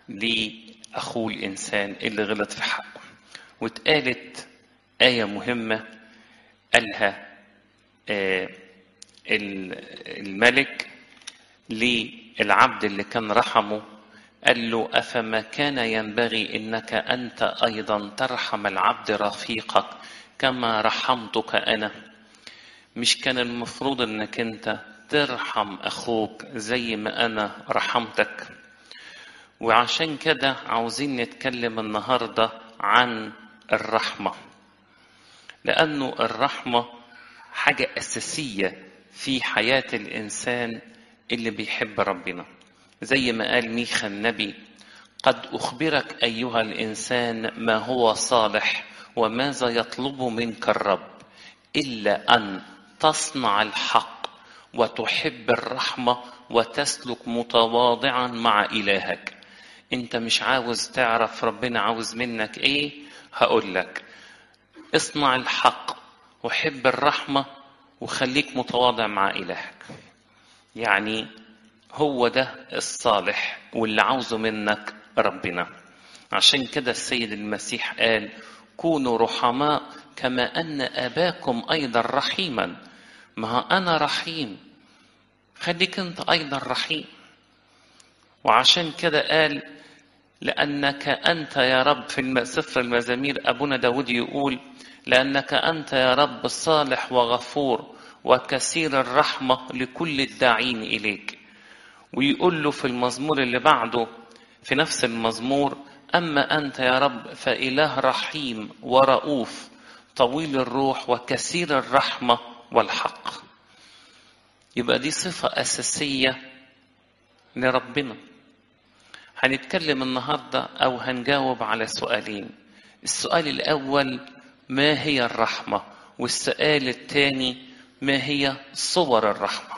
لأخوه الإنسان اللي غلط في حقه واتقالت آية مهمة قالها آه الملك للعبد اللي كان رحمه قال له أفما كان ينبغي إنك أنت أيضا ترحم العبد رفيقك كما رحمتك أنا مش كان المفروض إنك أنت ترحم أخوك زي ما أنا رحمتك وعشان كده عاوزين نتكلم النهاردة عن الرحمة لأنه الرحمة حاجة أساسية في حياة الإنسان اللي بيحب ربنا زي ما قال ميخا النبي قد أخبرك أيها الإنسان ما هو صالح وماذا يطلب منك الرب إلا أن تصنع الحق وتحب الرحمة وتسلك متواضعا مع إلهك أنت مش عاوز تعرف ربنا عاوز منك إيه هقول لك اصنع الحق وحب الرحمة وخليك متواضع مع إلهك يعني هو ده الصالح واللي عاوزه منك ربنا عشان كده السيد المسيح قال كونوا رحماء كما أن أباكم أيضا رحيما ما أنا رحيم خليك أنت أيضا رحيم وعشان كده قال لأنك أنت يا رب في سفر المزامير أبونا داود يقول لأنك أنت يا رب صالح وغفور وكثير الرحمة لكل الداعين إليك ويقول له في المزمور اللي بعده في نفس المزمور أما أنت يا رب فإله رحيم ورؤوف طويل الروح وكثير الرحمة والحق يبقى دي صفة أساسية لربنا هنتكلم النهاردة أو هنجاوب على سؤالين السؤال الأول ما هي الرحمة والسؤال الثاني ما هي صور الرحمة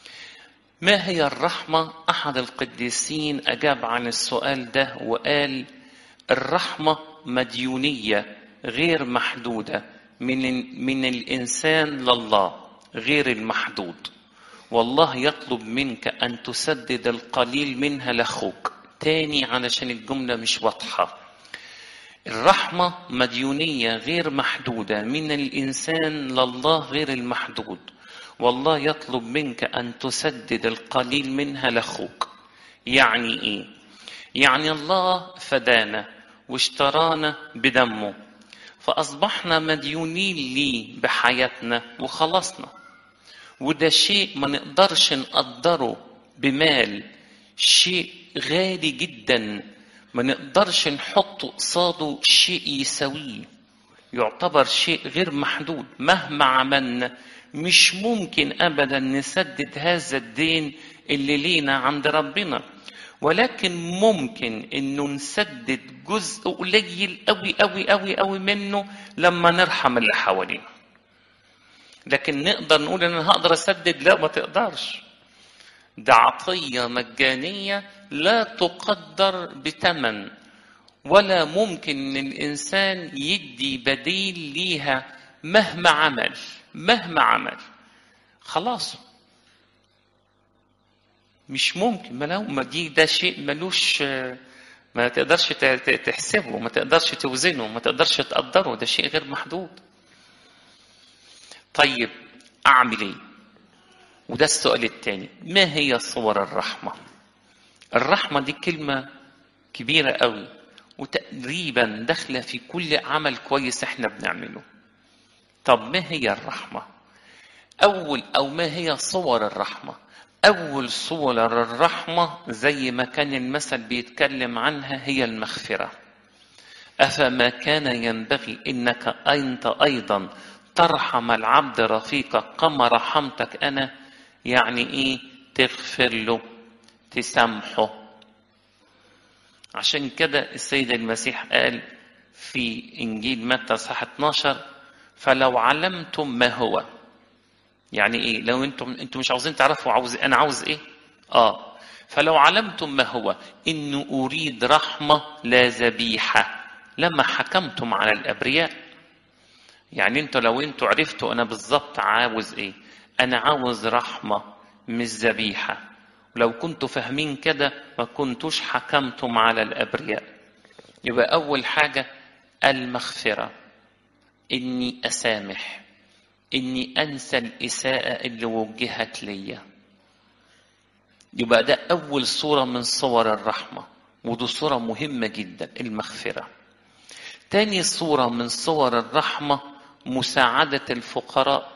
ما هي الرحمة أحد القديسين أجاب عن السؤال ده وقال الرحمة مديونية غير محدودة من من الإنسان لله غير المحدود والله يطلب منك أن تسدد القليل منها لأخوك تاني علشان الجملة مش واضحة الرحمة مديونية غير محدودة من الإنسان لله غير المحدود والله يطلب منك أن تسدد القليل منها لأخوك يعني إيه؟ يعني الله فدانا واشترانا بدمه فأصبحنا مديونين ليه بحياتنا وخلصنا وده شيء ما نقدرش نقدره بمال شيء غالي جدا ما نقدرش نحط قصاده شيء يساويه يعتبر شيء غير محدود مهما عملنا مش ممكن ابدا نسدد هذا الدين اللي لينا عند ربنا ولكن ممكن انه نسدد جزء قليل قوي قوي قوي قوي منه لما نرحم اللي حوالينا لكن نقدر نقول ان انا هقدر اسدد لا ما تقدرش ده عطيه مجانيه لا تقدر بثمن ولا ممكن ان الانسان يدي بديل ليها مهما عمل مهما عمل خلاص مش ممكن ما لو ما دي ده شيء ملوش ما تقدرش تحسبه ما تقدرش توزنه ما تقدرش تقدره ده شيء غير محدود طيب اعمل ايه وده السؤال الثاني ما هي صور الرحمه الرحمه دي كلمه كبيره قوي وتقريبا داخله في كل عمل كويس احنا بنعمله طب ما هي الرحمه اول او ما هي صور الرحمه اول صور الرحمه زي ما كان المثل بيتكلم عنها هي المغفره افما كان ينبغي انك انت ايضا ترحم العبد رفيقك كما رحمتك انا يعني ايه تغفر له تسامحه عشان كده السيد المسيح قال في انجيل متى صح 12 فلو علمتم ما هو يعني ايه لو انتم انتم مش عاوزين تعرفوا عاوز انا عاوز ايه اه فلو علمتم ما هو انه اريد رحمه لا ذبيحه لما حكمتم على الابرياء يعني انتوا لو انتوا عرفتوا انا بالظبط عاوز ايه انا عاوز رحمه مش ذبيحه ولو كنتوا فاهمين كده ما كنتوش حكمتم على الأبرياء يبقى أول حاجة المغفرة إني أسامح إني أنسى الإساءة اللي وجهت ليا يبقى ده أول صورة من صور الرحمة ودي صورة مهمة جدا المغفرة تاني صورة من صور الرحمة مساعدة الفقراء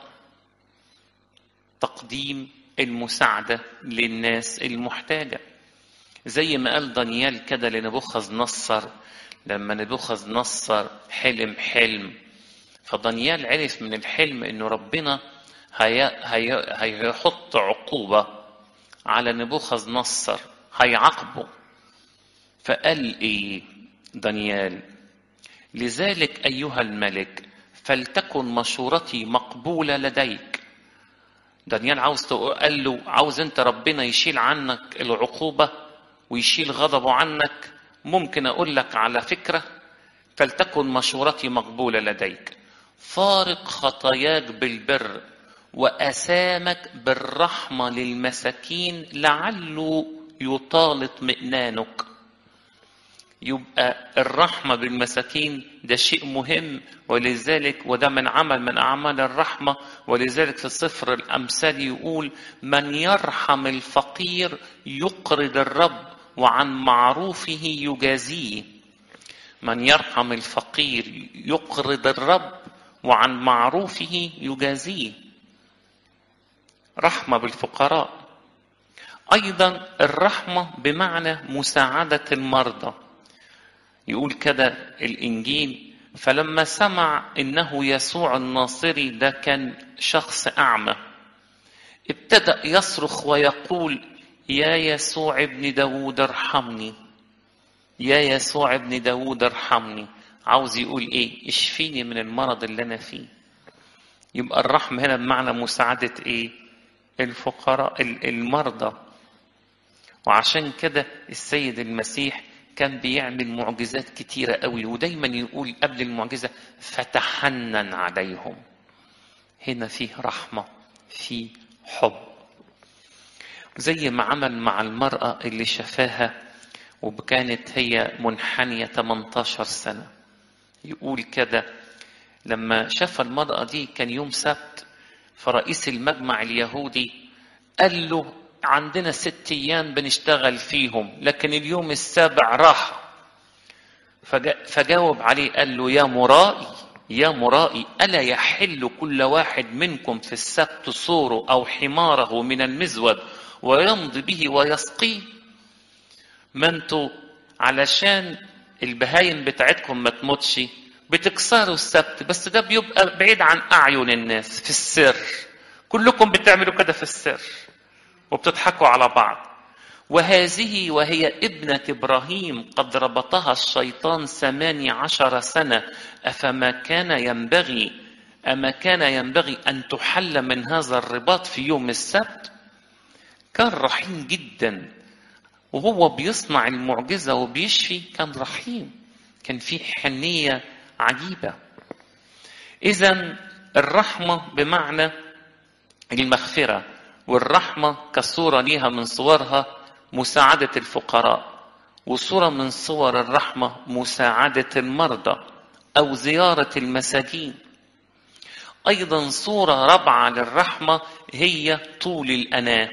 تقديم المساعدة للناس المحتاجة زي ما قال دانيال كده لنبوخذ نصر لما نبوخذ نصر حلم حلم فدانيال عرف من الحلم انه ربنا هي هي هيحط عقوبة على نبوخذ نصر هيعاقبه فقال ايه دانيال لذلك ايها الملك فلتكن مشورتي مقبولة لديك دانيال عاوز قال له عاوز انت ربنا يشيل عنك العقوبة ويشيل غضبه عنك ممكن اقول لك على فكرة فلتكن مشورتي مقبولة لديك فارق خطاياك بالبر وأسامك بالرحمة للمساكين لعله يطال اطمئنانك يبقى الرحمة بالمساكين ده شيء مهم ولذلك وده من عمل من أعمال الرحمة ولذلك في سفر الأمثال يقول من يرحم الفقير يقرض الرب وعن معروفه يجازيه من يرحم الفقير يقرض الرب وعن معروفه يجازيه رحمة بالفقراء أيضا الرحمة بمعنى مساعدة المرضى يقول كده الإنجيل فلما سمع إنه يسوع الناصري ده كان شخص أعمى ابتدأ يصرخ ويقول يا يسوع ابن داود ارحمني يا يسوع ابن داود ارحمني عاوز يقول ايه اشفيني من المرض اللي انا فيه يبقى الرحمة هنا بمعنى مساعدة ايه الفقراء المرضى وعشان كده السيد المسيح كان بيعمل معجزات كتيرة قوي ودايما يقول قبل المعجزة فتحنن عليهم هنا فيه رحمة فيه حب زي ما عمل مع المرأة اللي شفاها وكانت هي منحنية 18 سنة يقول كده لما شاف المرأة دي كان يوم سبت فرئيس المجمع اليهودي قال له عندنا ست أيام بنشتغل فيهم لكن اليوم السابع راحة فجاوب عليه قال له يا مرائي يا مرائي ألا يحل كل واحد منكم في السبت صوره أو حماره من المزود ويمضي به ويسقيه ما انتوا علشان البهايم بتاعتكم ما تموتش بتكسروا السبت بس ده بيبقى بعيد عن أعين الناس في السر كلكم بتعملوا كده في السر وبتضحكوا على بعض وهذه وهي ابنة إبراهيم قد ربطها الشيطان ثماني عشر سنة أفما كان ينبغي أما كان ينبغي أن تحل من هذا الرباط في يوم السبت كان رحيم جدا وهو بيصنع المعجزة وبيشفي كان رحيم كان في حنية عجيبة إذا الرحمة بمعنى المغفرة والرحمة كصورة ليها من صورها مساعدة الفقراء وصورة من صور الرحمة مساعدة المرضى أو زيارة المساجين أيضا صورة رابعة للرحمة هي طول الأناة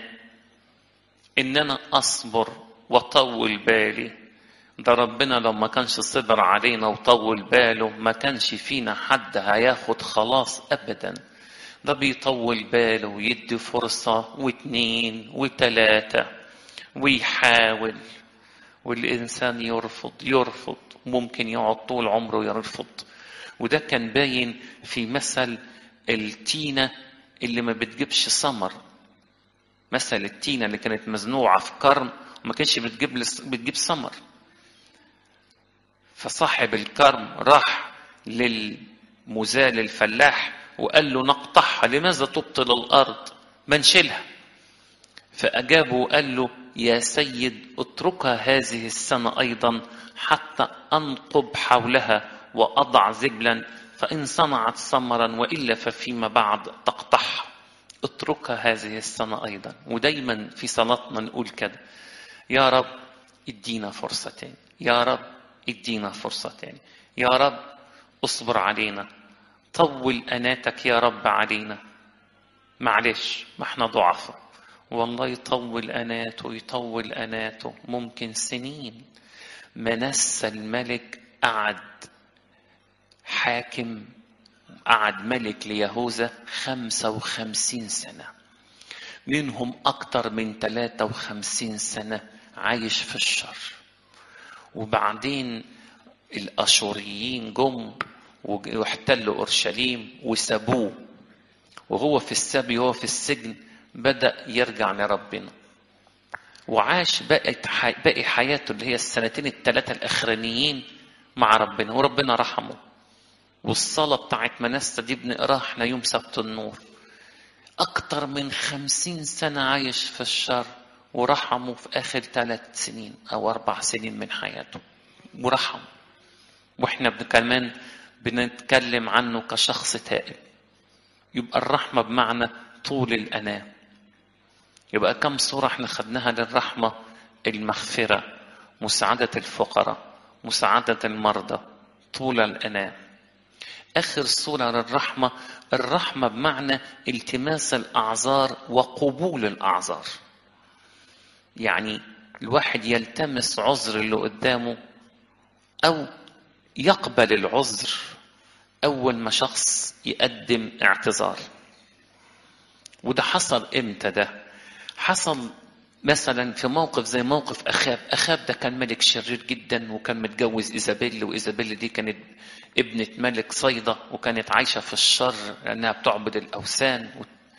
إن أنا أصبر وأطول بالي ده ربنا لو ما كانش صبر علينا وطول باله ما كانش فينا حد هياخد خلاص أبدا ده بيطول باله ويدي فرصة واتنين وتلاتة ويحاول والإنسان يرفض يرفض ممكن يقعد طول عمره يرفض وده كان باين في مثل التينة اللي ما بتجيبش ثمر مثل التينة اللي كانت مزنوعة في كرم وما كانش بتجيب بتجيب ثمر فصاحب الكرم راح للمزال الفلاح وقال له نقطعها لماذا تبطل الأرض ما نشيلها فأجابه وقال له يا سيد اتركها هذه السنة أيضا حتى أنقب حولها وأضع زبلا فإن صنعت ثمرا وإلا ففيما بعد تقطعها اتركها هذه السنة أيضا ودايما في صلاتنا نقول كده يا رب ادينا فرصة تاني يا رب ادينا فرصة تاني يا رب اصبر علينا طول أناتك يا رب علينا معلش ما احنا ضعفاء والله يطول أناته يطول أناته ممكن سنين منسى الملك قعد حاكم قعد ملك ليهوذا خمسة وخمسين سنة منهم أكتر من ثلاثة وخمسين سنة عايش في الشر وبعدين الأشوريين جم واحتلوا أورشليم وسابوه وهو في السبي وهو في السجن بدأ يرجع لربنا وعاش بقت حي... باقي حياته اللي هي السنتين الثلاثة الأخرانيين مع ربنا وربنا رحمه والصلاة بتاعت منسة دي بنقراها احنا يوم سبت النور أكتر من خمسين سنة عايش في الشر ورحمه في آخر ثلاث سنين أو أربع سنين من حياته ورحمه وإحنا كمان بنتكلم عنه كشخص تائب يبقى الرحمة بمعنى طول الأناة يبقى كم صورة احنا خدناها للرحمة المغفرة مساعدة الفقراء مساعدة المرضى طول الأناة آخر صورة للرحمة الرحمة بمعنى التماس الأعذار وقبول الأعذار يعني الواحد يلتمس عذر اللي قدامه أو يقبل العذر أول ما شخص يقدم اعتذار وده حصل إمتى ده حصل مثلا في موقف زي موقف أخاب أخاب ده كان ملك شرير جدا وكان متجوز إيزابيل وإيزابيل دي كانت ابنة ملك صيدا وكانت عايشة في الشر لأنها بتعبد الأوثان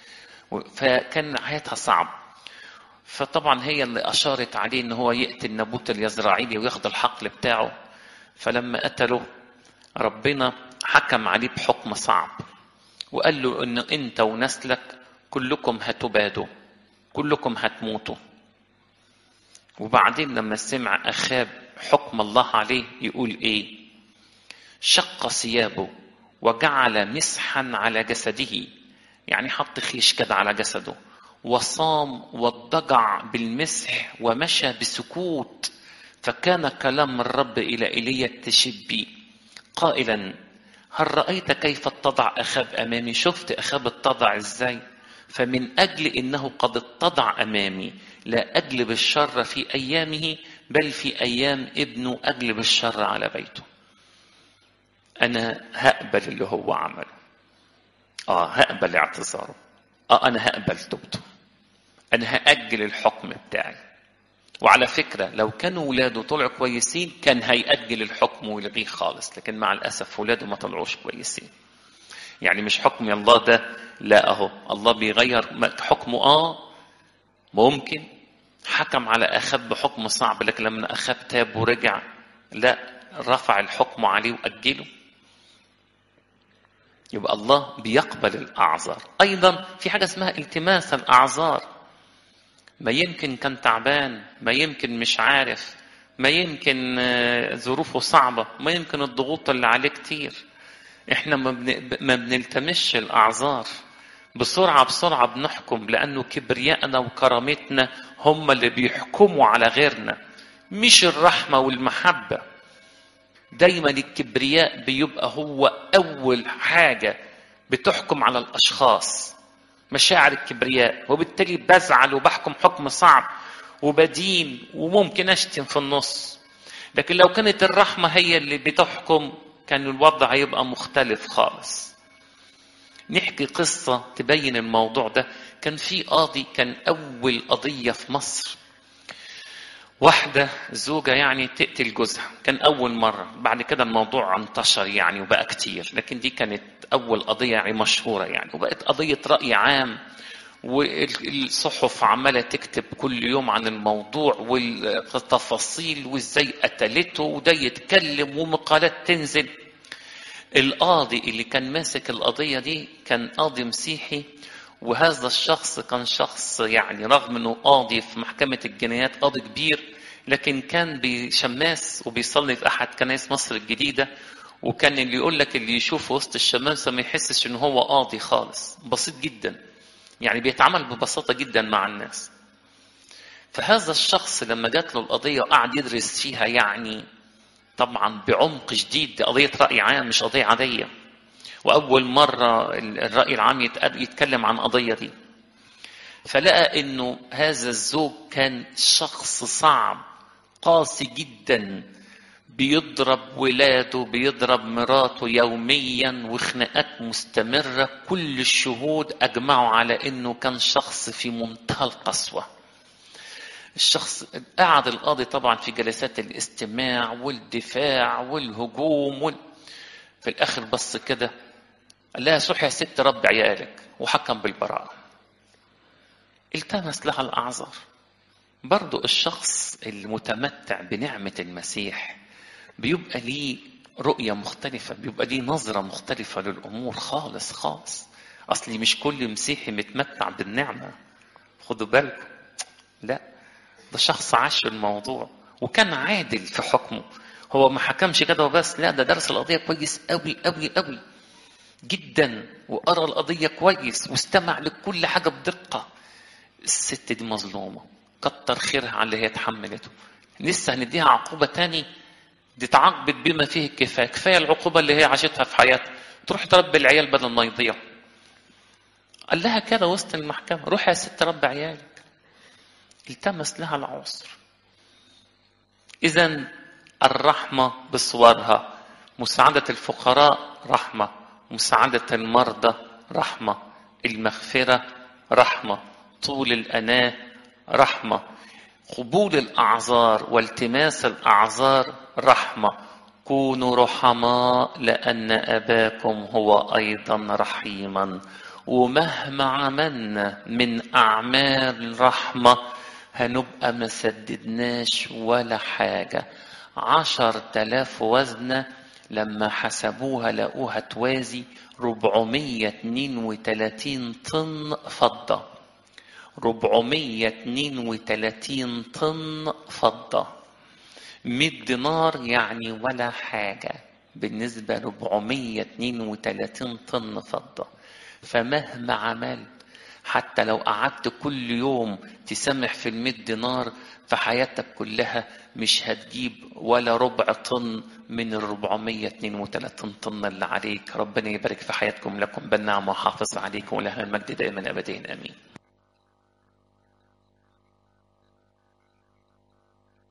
فكان حياتها صعب فطبعا هي اللي أشارت عليه إن هو يقتل نبوت اليزرعيلي وياخد الحقل بتاعه فلما قتله ربنا حكم عليه بحكم صعب وقال له إن أنت ونسلك كلكم هتبادوا كلكم هتموتوا وبعدين لما سمع أخاب حكم الله عليه يقول إيه شق ثيابه وجعل مسحا على جسده يعني حط خيش كده على جسده وصام واضطجع بالمسح ومشى بسكوت فكان كلام الرب إلى إيليا التشبي قائلا هل رأيت كيف اتضع أخاب أمامي شفت أخاب اتضع إزاي فمن أجل إنه قد اتضع أمامي لا أجلب الشر في أيامه بل في أيام ابنه أجلب الشر على بيته أنا هقبل اللي هو عمله آه هقبل اعتذاره آه أنا هقبل توبته أنا هأجل الحكم بتاعي وعلى فكرة لو كانوا ولاده طلعوا كويسين كان هيأجل الحكم ويلغيه خالص لكن مع الأسف ولاده ما طلعوش كويسين يعني مش حكم الله ده لا اهو الله بيغير حكمه اه ممكن حكم على اخاب بحكم صعب لكن لما اخاب تاب ورجع لا رفع الحكم عليه واجله يبقى الله بيقبل الاعذار ايضا في حاجه اسمها التماس الاعذار ما يمكن كان تعبان ما يمكن مش عارف ما يمكن ظروفه صعبه ما يمكن الضغوط اللي عليه كتير احنا ما, بن... ما بنلتمسش الاعذار بسرعه بسرعه بنحكم لانه كبريائنا وكرامتنا هم اللي بيحكموا على غيرنا مش الرحمه والمحبه دايما الكبرياء بيبقى هو اول حاجه بتحكم على الاشخاص مشاعر الكبرياء وبالتالي بزعل وبحكم حكم صعب وبدين وممكن اشتم في النص لكن لو كانت الرحمه هي اللي بتحكم كان الوضع هيبقى مختلف خالص نحكي قصة تبين الموضوع ده كان في قاضي كان أول قضية في مصر واحدة زوجة يعني تقتل جوزها كان أول مرة بعد كده الموضوع انتشر يعني وبقى كتير لكن دي كانت أول قضية يعني مشهورة يعني وبقت قضية رأي عام والصحف عمالة تكتب كل يوم عن الموضوع والتفاصيل وازاي قتلته وده يتكلم ومقالات تنزل القاضي اللي كان ماسك القضية دي كان قاضي مسيحي وهذا الشخص كان شخص يعني رغم انه قاضي في محكمة الجنايات قاضي كبير لكن كان بشماس وبيصلي في احد كنائس مصر الجديدة وكان اللي يقول لك اللي يشوفه وسط الشمامسة ما يحسش ان هو قاضي خالص بسيط جدا يعني بيتعامل ببساطة جدا مع الناس فهذا الشخص لما جات له القضية وقعد يدرس فيها يعني طبعا بعمق شديد دي قضية رأي عام مش قضية عادية وأول مرة الرأي العام يتكلم عن قضية دي فلقى انه هذا الزوج كان شخص صعب قاسي جدا بيضرب ولاده بيضرب مراته يوميا وخناقات مستمرة كل الشهود أجمعوا على أنه كان شخص في منتهى القسوة الشخص قعد القاضي طبعا في جلسات الاستماع والدفاع والهجوم وال... في الآخر بص كده قال لها صح يا ست رب عيالك وحكم بالبراءة التمس لها الأعذار برضو الشخص المتمتع بنعمة المسيح بيبقى ليه رؤية مختلفة بيبقى ليه نظرة مختلفة للأمور خالص خالص أصلي مش كل مسيحي متمتع بالنعمة خدوا بالكم لا ده شخص عاش الموضوع وكان عادل في حكمه هو ما حكمش كده وبس لا ده درس القضية كويس قوي قوي قوي جدا وقرا القضية كويس واستمع لكل حاجة بدقة الست دي مظلومة كتر خيرها على اللي هي اتحملته لسه هنديها عقوبة تاني دي تعاقبت بما فيه الكفاية كفاية العقوبة اللي هي عاشتها في حياتها تروح تربي العيال بدل ما يضيع قال لها كده وسط المحكمة روح يا ست ربي عيالك التمس لها العذر إذا الرحمة بصورها مساعدة الفقراء رحمة مساعدة المرضى رحمة المغفرة رحمة طول الأناة رحمة قبول الأعذار والتماس الأعذار رحمة كونوا رحماء لأن أباكم هو أيضا رحيما ومهما عملنا من أعمال رحمة هنبقى ما سددناش ولا حاجة عشر تلاف وزنة لما حسبوها لقوها توازي 432 طن فضة 432 طن فضة 100 دينار يعني ولا حاجة بالنسبة ل 432 طن فضة فمهما عملت حتى لو قعدت كل يوم تسامح في المئة دينار في حياتك كلها مش هتجيب ولا ربع طن من ال 432 طن اللي عليك ربنا يبارك في حياتكم لكم بالنعم وحافظ عليكم ولها المجد دائما ابدين امين